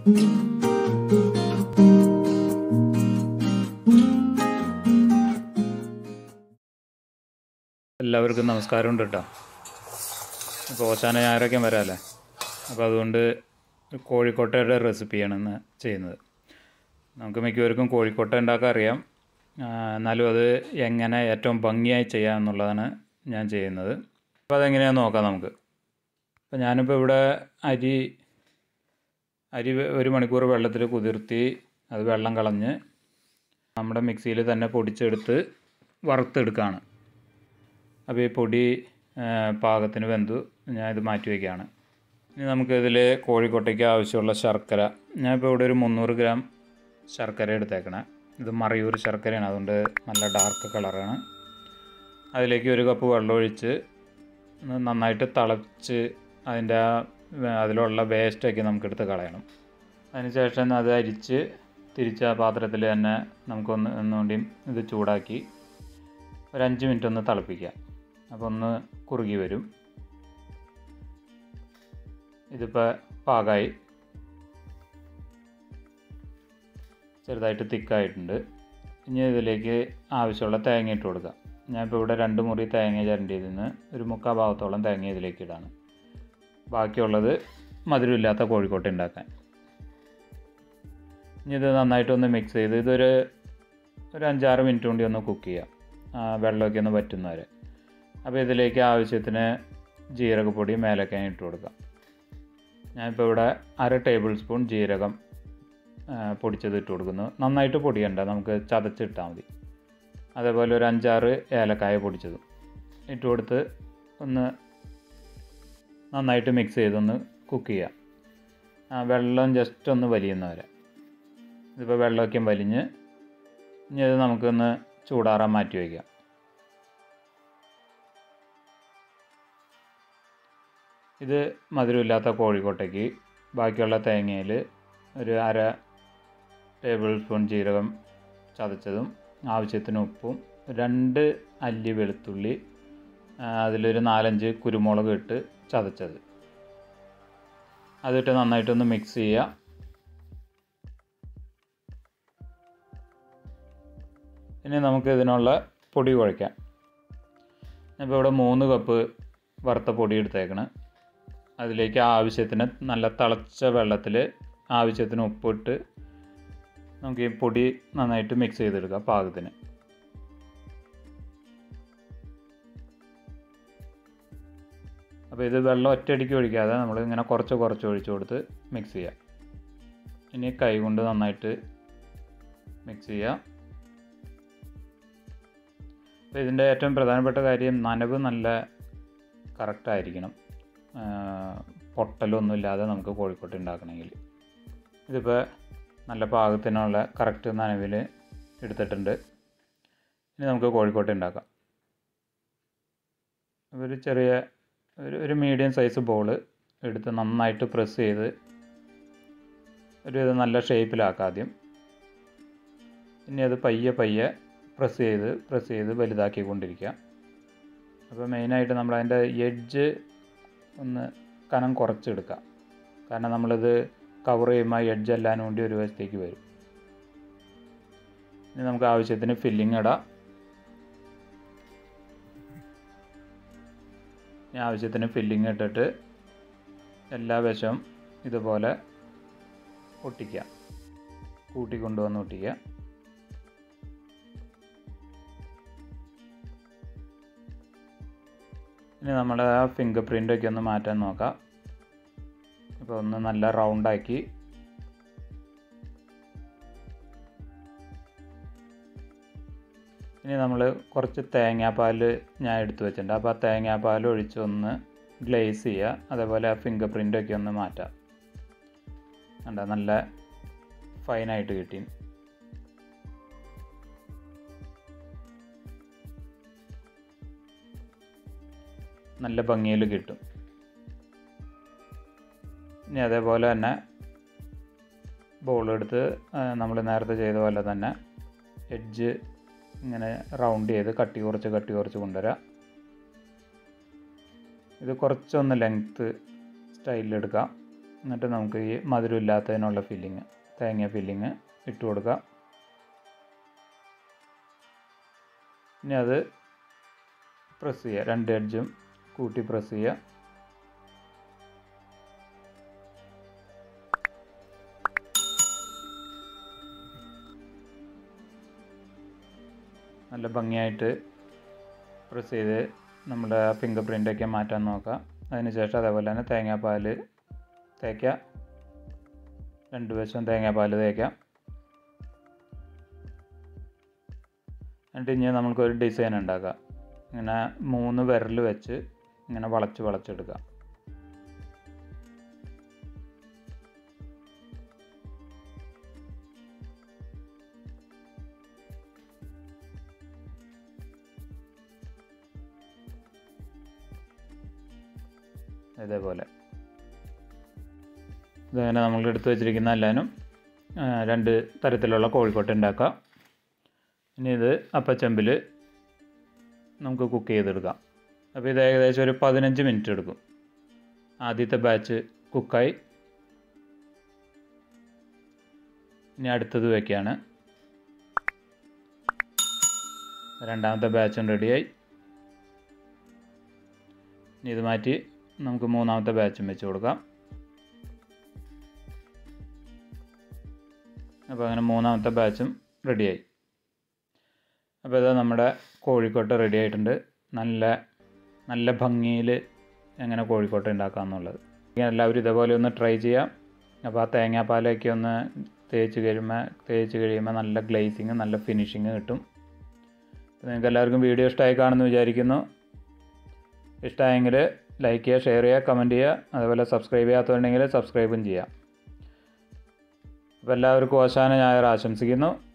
എല്ലാവർക്കും നമസ്കാരമുണ്ട് കേട്ടോ അപ്പോൾ ഓശാന ഞായറൊക്കെ വരാമല്ലേ അപ്പോൾ അതുകൊണ്ട് കോഴിക്കോട്ടയുടെ റെസിപ്പിയാണ് ഇന്ന് ചെയ്യുന്നത് നമുക്ക് മിക്കവർക്കും കോഴിക്കോട്ട ഉണ്ടാക്കാൻ അറിയാം ആ, എന്നാലും അത് എങ്ങനെ ഏറ്റവും ഭംഗിയായി ചെയ്യാം എന്നുള്ളതാണ് ഞാൻ ചെയ്യുന്നത് അപ്പോൾ അതെങ്ങനെയാണെന്ന് നോക്കാം നമുക്ക് അപ്പോൾ ഞാനിപ്പോൾ ഇവിടെ അരി അരി വെ- ഒരു മണിക്കൂർ വെള്ളത്തിൽ കുതിർത്തി അത് വെള്ളം കളഞ്ഞ് നമ്മുടെ മിക്സിയിൽ തന്നെ പൊടിച്ചെടുത്ത് വറുത്തെടുക്കുകയാണ് അപ്പോൾ ഈ പൊടി ആ, പാകത്തിന് വെന്തു ഞാൻ ഇത് മാറ്റി വയ്ക്കുകയാണ് ഇനി നമുക്ക് ഇതിൽ കോഴിക്കോട്ടയ്ക്ക് ആവശ്യമുള്ള ശർക്കര ഞാനിപ്പോൾ ഇവിടെ ഒരു മുന്നൂറ് ഗ്രാം ശർക്കര എടുത്തേക്കണേ ഇത് മറയൂർ ശർക്കരയാണ് അതുകൊണ്ട് നല്ല ഡാർക്ക് കളറാണ് അതിലേക്ക് ഒരു കപ്പ് വെള്ളം ഒഴിച്ച് ഒന്ന് നന്നായിട്ട് തിളച്ച് അതിൻ്റെ ആ വേ- അതിലുള്ള വേസ്റ്റൊക്കെ നമുക്കെടുത്ത് കളയണം അതിനുശേഷം അത് അരിച്ച് തിരിച്ച് ആ പാത്രത്തിൽ തന്നെ നമുക്കൊന്ന് ഒന്നുകൂടിയും ഇത് ചൂടാക്കി ഒരു അഞ്ച് മിനിറ്റ് ഒന്ന് തിളപ്പിക്കുക അപ്പോൾ ഒന്ന് കുറുകി വരും ഇതിപ്പോൾ പാകമായി ചെറുതായിട്ട് തിക്കായിട്ടുണ്ട് ഇനി ഇതിലേക്ക് ആവശ്യമുള്ള തേങ്ങ ഇട്ട് കൊടുക്കുക ഞാനിപ്പോൾ ഇവിടെ രണ്ട് മുറി തേങ്ങ ചിരണ്ടിയതിൽ നിന്ന് ഒരു മുക്കാൽ ഭാഗത്തോളം തേങ്ങ ഇതിലേക്ക് ഇടാണ് ബാക്കിയുള്ളത് മധുരമില്ലാത്ത കോഴിക്കോട്ട ഉണ്ടാക്കാൻ ഇനി ഇത് നന്നായിട്ടൊന്ന് മിക്സ് ചെയ്ത് ഇതൊരു ഒരു അഞ്ചാറ് മിനിറ്റ് കൊണ്ട് ഒന്ന് കുക്ക് ചെയ്യാം ആ, വെള്ളമൊക്കെ ഒന്ന് വറ്റുന്നവരെ അപ്പോൾ ഇതിലേക്ക് ആവശ്യത്തിന് ജീരകപ്പൊടി മേലക്കാൻ ഇട്ട് കൊടുക്കാം ഞാനിപ്പോൾ ഇവിടെ അര ടേബിൾ സ്പൂൺ ജീരകം ആ, പൊടിച്ചത് ഇട്ട് കൊടുക്കുന്നു നന്നായിട്ട് പൊടിയണ്ട നമുക്ക് ചതച്ചിട്ടാൽ മതി അതേപോലെ ഒരു അഞ്ചാറ് ഏലക്കായ പൊടിച്ചതും ഇട്ട് കൊടുത്ത് ഒന്ന് നന്നായിട്ട് മിക്സ് ചെയ്തൊന്ന് കുക്ക് ചെയ്യാം ആ വെള്ളം ജസ്റ്റ് ഒന്ന് വലിയുന്നവരെ ഇതിപ്പോൾ വെള്ളമൊക്കെ വലിഞ്ഞ് ഇനി ഇത് നമുക്കൊന്ന് ചൂടാറാൻ മാറ്റി വയ്ക്കാം ഇത് മധുരമില്ലാത്ത കോഴിക്കോട്ടയ്ക്ക് ബാക്കിയുള്ള തേങ്ങയിൽ ഒരു അര ടേബിൾ സ്പൂൺ ജീരകം ചതച്ചതും ആവശ്യത്തിന് ഉപ്പും രണ്ട് അല്ലി വെളുത്തുള്ളി ആ, അതിലൊരു നാലഞ്ച് കുരുമുളക് ഇട്ട് ചതച്ചത് അതിട്ട് നന്നായിട്ടൊന്ന് മിക്സ് ചെയ്യുക ഇനി നമുക്ക് ഇതിനുള്ള പൊടി കുഴയ്ക്കാം ഇപ്പോൾ ഇവിടെ മൂന്ന് കപ്പ് വറുത്ത പൊടി എടുത്തേക്കണം അതിലേക്ക് ആവശ്യത്തിന് നല്ല തിളച്ച വെള്ളത്തിൽ ആവശ്യത്തിന് ഉപ്പിട്ട് നമുക്ക് ഈ പൊടി നന്നായിട്ട് മിക്സ് ചെയ്തെടുക്കാം പാകത്തിന് അപ്പോൾ ഇത് വെള്ളം ഒറ്റയടിക്ക് ഒഴിക്കാതെ നമ്മൾ ഇങ്ങനെ കുറച്ച് കുറച്ച് ഒഴിച്ചു കൊടുത്ത് മിക്സ് ചെയ്യാം ഇനി കൈ കൊണ്ട് നന്നായിട്ട് മിക്സ് ചെയ്യുക അപ്പോൾ ഇതിൻ്റെ ഏറ്റവും പ്രധാനപ്പെട്ട കാര്യം നനവ് നല്ല കറക്റ്റായിരിക്കണം പൊട്ടലൊന്നും ഇല്ലാതെ നമുക്ക് കോഴിക്കോട്ട് ഉണ്ടാക്കണമെങ്കിൽ ഇതിപ്പോൾ നല്ല പാകത്തിനുള്ള കറക്റ്റ് നനവിൽ എടുത്തിട്ടുണ്ട് ഇനി നമുക്ക് കോഴിക്കോട്ട് ഉണ്ടാക്കാം അപ്പോൾ ഒരു ചെറിയ ഒരു ഒരു മീഡിയം സൈസ് ബോൾ എടുത്ത് നന്നായിട്ട് പ്രസ് ചെയ്ത് ഒരു ഇത് നല്ല ഷേപ്പിലാക്കാം ആദ്യം ഇനി അത് പയ്യെ പയ്യെ പ്രസ് ചെയ്ത് പ്രസ് ചെയ്ത് വലുതാക്കിക്കൊണ്ടിരിക്കുക അപ്പോൾ മെയിനായിട്ട് നമ്മൾ അതിൻ്റെ എഡ്ജ് ഒന്ന് കനം കുറച്ചെടുക്കുക കാരണം നമ്മളിത് കവർ ചെയ്യുമ്പോൾ എഡ്ജ് എല്ലാം വേണ്ടി ഒരു വശത്തേക്ക് വരും ഇനി നമുക്ക് ആവശ്യത്തിന് ഫില്ലിങ് ഇടാം ഇനി ആവശ്യത്തിന് ഫില്ലിങ് ഇട്ടിട്ട് എല്ലാ വശവും ഇതുപോലെ ഒട്ടിക്കുക കൂട്ടിക്കൊണ്ടുവന്ന് ഒട്ടിക്കുക ഇനി നമ്മൾ ആ ഫിംഗർ പ്രിൻ്റൊക്കെ ഒന്ന് മാറ്റാൻ നോക്കാം ഇപ്പോൾ ഒന്ന് നല്ല റൗണ്ടാക്കി ഇനി നമ്മൾ കുറച്ച് തേങ്ങാപ്പാൽ ഞാൻ എടുത്തു വെച്ചിട്ടുണ്ട് അപ്പോൾ ആ തേങ്ങാപ്പാൽ ഒഴിച്ച് ഒന്ന് ഗ്ലേസ് ചെയ്യുക അതേപോലെ ആ ഫിംഗർ പ്രിൻ്റൊക്കെ ഒന്ന് മാറ്റാം കണ്ട നല്ല ഫൈനായിട്ട് കിട്ടി നല്ല ഭംഗിയിൽ കിട്ടും ഇനി അതേപോലെ തന്നെ ബോൾ എടുത്ത് നമ്മൾ നേരത്തെ ചെയ്ത പോലെ തന്നെ എഡ്ജ് ഇങ്ങനെ റൗണ്ട് ചെയ്ത് കട്ടി കുറച്ച് കട്ടി കുറച്ച് കൊണ്ടുവരാം ഇത് കുറച്ചൊന്ന് ലെങ്ത്ത് സ്റ്റൈലിലെടുക്കാം എന്നിട്ട് നമുക്ക് ഈ മധുരം ഇല്ലാത്തതിനുള്ള ഫില്ലിങ് തേങ്ങ ഫില്ലിങ് ഇട്ട് കൊടുക്കാം ഇനി അത് പ്രസ് ചെയ്യുക രണ്ട് എഡ്ജും കൂട്ടി പ്രസ് ചെയ്യുക നല്ല ഭംഗിയായിട്ട് പ്രസ് ചെയ്ത് നമ്മുടെ ഫിംഗർ പ്രിൻ്റൊക്കെ മാറ്റാൻ നോക്കാം അതിനുശേഷം അതേപോലെ തന്നെ തേങ്ങാപ്പാൽ തേക്കുക രണ്ട് വശവും തേങ്ങാപ്പാൽ തേക്കാം എന്നിട്ട് ഇനി നമുക്കൊരു ഡിസൈൻ ഉണ്ടാക്കാം ഇങ്ങനെ മൂന്ന് വിരൽ വെച്ച് ഇങ്ങനെ വളച്ച് വളച്ചെടുക്കാം ഇതേപോലെ ഇതങ്ങനെ നമ്മൾ എടുത്ത് വെച്ചിരിക്കുന്ന എല്ലാനും ആ, രണ്ട് തരത്തിലുള്ള കോഴിക്കോട്ട ഉണ്ടാക്കാം ഇനി ഇത് അപ്പച്ചമ്പിൽ നമുക്ക് കുക്ക് ചെയ്തെടുക്കാം അപ്പോൾ ഇത് ഏകദേശം ഒരു പതിനഞ്ച് മിനിറ്റ് എടുക്കും ആദ്യത്തെ ബാച്ച് കുക്കായി ഇനി അടുത്തത് വയ്ക്കുകയാണ് രണ്ടാമത്തെ ബാച്ചും റെഡിയായി ഇനി ഇത് മാറ്റി നമുക്ക് മൂന്നാമത്തെ ബാച്ചും വെച്ച് കൊടുക്കാം അപ്പോൾ അങ്ങനെ മൂന്നാമത്തെ ബാച്ചും റെഡിയായി അപ്പോൾ ഇത് നമ്മുടെ കോഴിക്കോട്ട റെഡി ആയിട്ടുണ്ട് നല്ല നല്ല ഭംഗിയിൽ എങ്ങനെ കോഴിക്കോട്ട ഉണ്ടാക്കാമെന്നുള്ളത് എല്ലാവരും ഇതേപോലെ ഒന്ന് ട്രൈ ചെയ്യാം അപ്പോൾ ആ തേങ്ങാപ്പാലൊക്കെ ഒന്ന് തേച്ച് കഴിയുമ്പോൾ തേച്ച് കഴിയുമ്പോൾ നല്ല ഗ്ലേസിങ് നല്ല ഫിനിഷിങ് കിട്ടും അപ്പോൾ നിങ്ങൾക്ക് എല്ലാവർക്കും വീഡിയോ ഇഷ്ടമായി കാണുമെന്ന് വിചാരിക്കുന്നു ഇഷ്ടമായെങ്കിൽ ലൈക്ക് ചെയ്യുക ഷെയർ ചെയ്യുക കമൻറ്റ് ചെയ്യുക അതുപോലെ സബ്സ്ക്രൈബ് ചെയ്യാത്തതുണ്ടെങ്കിൽ സബ്സ്ക്രൈബും ചെയ്യുക അപ്പോൾ എല്ലാവർക്കും ഓശാന ഞായർ ആശംസിക്കുന്നു